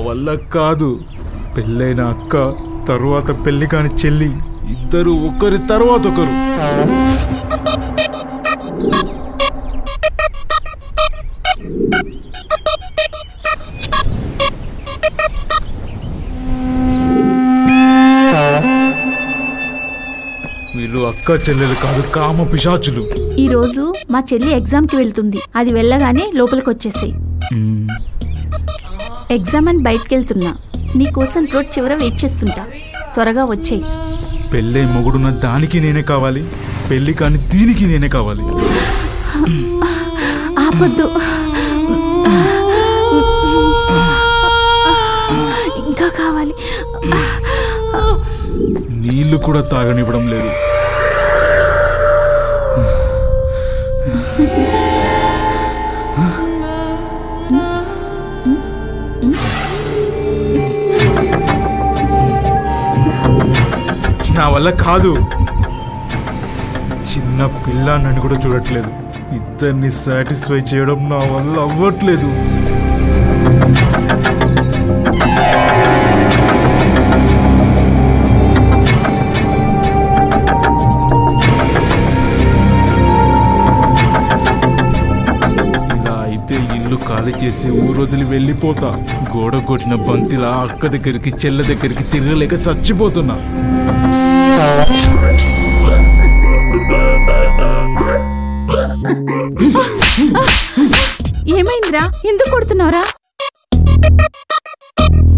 వల్ల కాదు పెళ్ళైన అక్క తరువాత పెళ్లి కాని చెల్లి ఇద్దరు ఒకరి తర్వాత ఒకరు వీళ్ళు అక్క చెల్లెలు కాదు కామ పిశాచులు ఈ రోజు మా చెల్లి ఎగ్జామ్కి వెళ్తుంది అది వెళ్ళగానే లోపలికి వచ్చేసాయి మ్మ్. ఎగ్జామ్ అని బయటికి వెళ్తున్నా నీ కోసం రోడ్ చివర వెయిట్ చేస్తుంటా త్వరగా వచ్చేయి పెళ్ళై మొగుడున్న దానికి నేనే కావాలి పెళ్లి కాని దీనికి నేనే కావాలి ఆపొద్దు ఇంకా కావాలి నీళ్లు కూడా తాగనివ్వడం లేదు నా వల్ల కాదు చిన్న పిల్ల నన్ను కూడా చూడట్లేదు ఇద్దరిని సాటిస్ఫై చేయడం నా వల్ల అవ్వట్లేదు ఇలా అయితే ఇల్లు ఖాళీ చేసి ఊరొదిలి వెళ్ళిపోతా గోడ కొట్టిన బంతిలా అక్క దగ్గరికి చెల్ల దగ్గరికి తిరగలేక చచ్చిపోతున్నా ఏమైందిరా ఎందుకు కొడుతున్నావురా